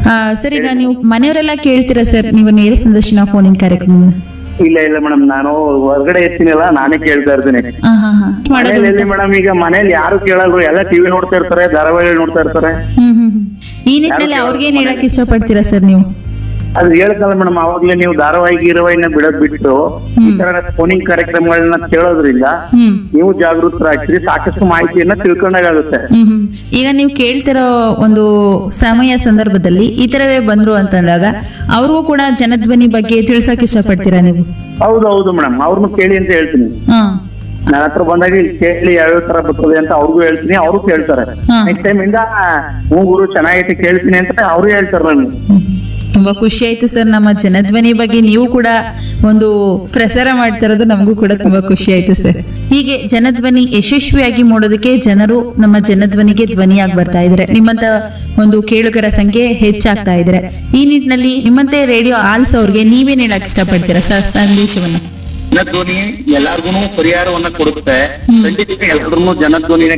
ಆ, ಸರ್ ಈಗ ನೀವು ಮನೆಯವರೆಲ್ಲ ಕೇಳ್ತೀರಾ ಸರ್ ನೀವು ನೇರ ಸಂದರ್ಶನ ಫೋನಿನ ಕಾರ್ಯಕ್ರಮ ಇಲ್ಲ ಇಲ್ಲ ಮೇಡಮ್ ನಾನು ಹೊರಗಡೆ ಇರ್ತೀನಲ್ಲ ನಾನೇ ಕೇಳ್ತಾ ಇರ್ತೀನಿ ಹಾ ಹಾ ಹಾ ಮಾಡೋದು ಮನೇಲಿ ಮೇಡಮ್ ಈಗ ಮನೇಲಿ ಯಾರು ಕೇಳಲ್ರು ಎಲ್ಲ ಟಿವಿ ನೋಡ್ತಾ ಇರ್ತಾರೆ ಧಾರಾವಾಹಿ ನೋಡ್ತಾ ಇರ್ತಾರೆ ಹ್ಮ್ ಹ್ಮ್ ಹ್ಮ್. ಈ ನಿಟ್ಟಿನಲ್ಲಿ ಅವ್ರಿಗೇನ್ ಹೇಳಕ್ ಇಷ್ಟಪಡ್ತೀರಾ ಸರ್ ನೀವು ಅದು ಹೇಳ್ತಲ್ಲ ಮೇಡಮ್ ಅವಾಗ್ಲೇ ನೀವು ಧಾರಾವಾಹಿ ಗೀರವಾಹಿನ ಬಿಡೋದ್ ಬಿಟ್ಟು ಈ ತರ ಫೋನಿಂಗ್ ಕಾರ್ಯಕ್ರಮಗಳನ್ನ ಕೇಳೋದ್ರಿಂದ ಹ್ಮ್ ನೀವು ಜಾಗೃತರಾಗ್ತೀರಿ ಸಾಕಷ್ಟು ಮಾಹಿತಿಯನ್ನ ತಿಳ್ಕೊಂಡಾಗುತ್ತೆ ಹ್ಮ್ ಹ್ಮ್. ಈಗ ನೀವು ಕೇಳ್ತಿರೋ ಒಂದು ಸಮಯ ಸಂದರ್ಭದಲ್ಲಿ ಈ ತರವೇ ಬಂದ್ರು ಅಂತಂದಾಗ ಅವ್ರಿಗೂ ಕೂಡ ಜನಧ್ವನಿ ಬಗ್ಗೆ ತಿಳ್ಸಕ್ ಇಷ್ಟಪಡ್ತೀರಾ ನೀವು ಹೌದು ಹೌದು ಮೇಡಮ್ ಅವ್ರನ್ನು ಕೇಳಿ ಅಂತ ಹೇಳ್ತೀನಿ ಹಾ ನನ್ನ ಹತ್ರ ಬಂದಾಗ ಇಲ್ಲಿ ಕೇಳಿ ಯಾವ್ಯಾವ ತರ ಬರ್ತದೆ ಅಂತ ಅವ್ರಿಗೂ ಹೇಳ್ತೀನಿ ಅವರು ಕೇಳ್ತಾರೆ ಹಾ. ನೆಕ್ಸ್ಟ್ ಟೈಮ್ ಇಂದ ಹ್ಞೂ ಗುರು ಚೆನ್ನಾಗೈತೆ ಕೇಳ್ತೀನಿ ಅಂತ ಅವರು ಹೇಳ್ತಾರೆ ನನಗೆ ಹ್ಮ್. ತುಂಬಾ ಖುಷಿ ಆಯ್ತು ಸರ್ ನಮ್ಮ ಜನಧ್ವನಿ ಬಗ್ಗೆ ನೀವು ಕೂಡ ಒಂದು ಪ್ರಸಾರ ಮಾಡ್ತಾ ಇರೋದು ನಮಗೂ ಕೂಡ ತುಂಬಾ ಖುಷಿ ಆಯ್ತು ಸರ್ ಹೀಗೆ ಜನಧ್ವನಿ ಯಶಸ್ವಿಯಾಗಿ ಮೂಡೋದಕ್ಕೆ ಜನರು ನಮ್ಮ ಜನಧ್ವನಿಗೆ ಧ್ವನಿಯಾಗಿ ಬರ್ತಾ ಇದ್ದಾರೆ ನಿಮ್ಮಂತ ಒಂದು ಕೇಳುಗರ ಸಂಖ್ಯೆ ಹೆಚ್ಚಾಗ್ತಾ ಇದ್ದಾರೆ ಈ ನಿಟ್ಟಿನಲ್ಲಿ ನಿಮ್ಮಂತೆ ರೇಡಿಯೋ ಆಲ್ಸೋರ್ಗೆ ನೀವೇನ್ ಹೇಳಕ್ ಇಷ್ಟಪಡ್ತೀರಾ ಸರ್ ಸಂದೇಶವನ್ನು ಜನಧ್ವನಿ ಎಲ್ಲಾರ್ಗು ಪರಿಹಾರವನ್ನ ಕೊಡುತ್ತೆ ಖಂಡಿತ ಎಲ್ಲರೂ ಜನಧ್ವನಿನ